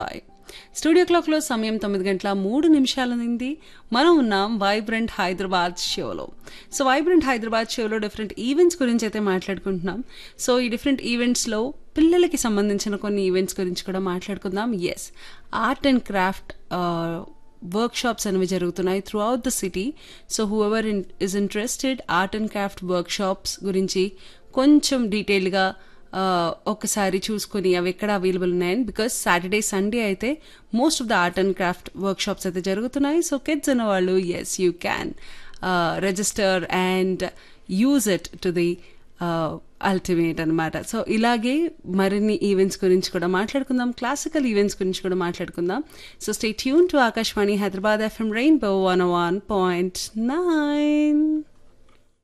studio క్లాక్లో సమయం తొమ్మిది గంటల మూడు నిమిషాలనింది మనం ఉన్నాం వైబ్రెంట్ హైదరాబాద్ షోలో సో వైబ్రెంట్ హైదరాబాద్ షోలో డిఫరెంట్ ఈవెంట్స్ గురించి అయితే మాట్లాడుకుంటున్నాం సో ఈ డిఫరెంట్ ఈవెంట్స్లో పిల్లలకి సంబంధించిన కొన్ని ఈవెంట్స్ గురించి కూడా మాట్లాడుకుందాం yes art and craft workshops అనేవి జరుగుతున్నాయి throughout the city so whoever in is interested art and craft workshops గురించి కొంచెం డీటెయిల్గా ఒకసారి చూసుకొని అవి ఎక్కడ అవైలబుల్ ఉన్నాయని బికాస్ సాటర్డే సండే అయితే most of the art and craft workshops అయితే జరుగుతున్నాయి సో కిడ్స్ అన్న వాళ్ళు yes you can register and use it to the ultimate అనమాట సో ఇలాగే మరిన్ని ఈవెంట్స్ గురించి కూడా మాట్లాడుకుందాం క్లాసికల్ ఈవెంట్స్ గురించి కూడా మాట్లాడుకుందాం so stay tune to Akashvani Hyderabad FM rainbow one one point nine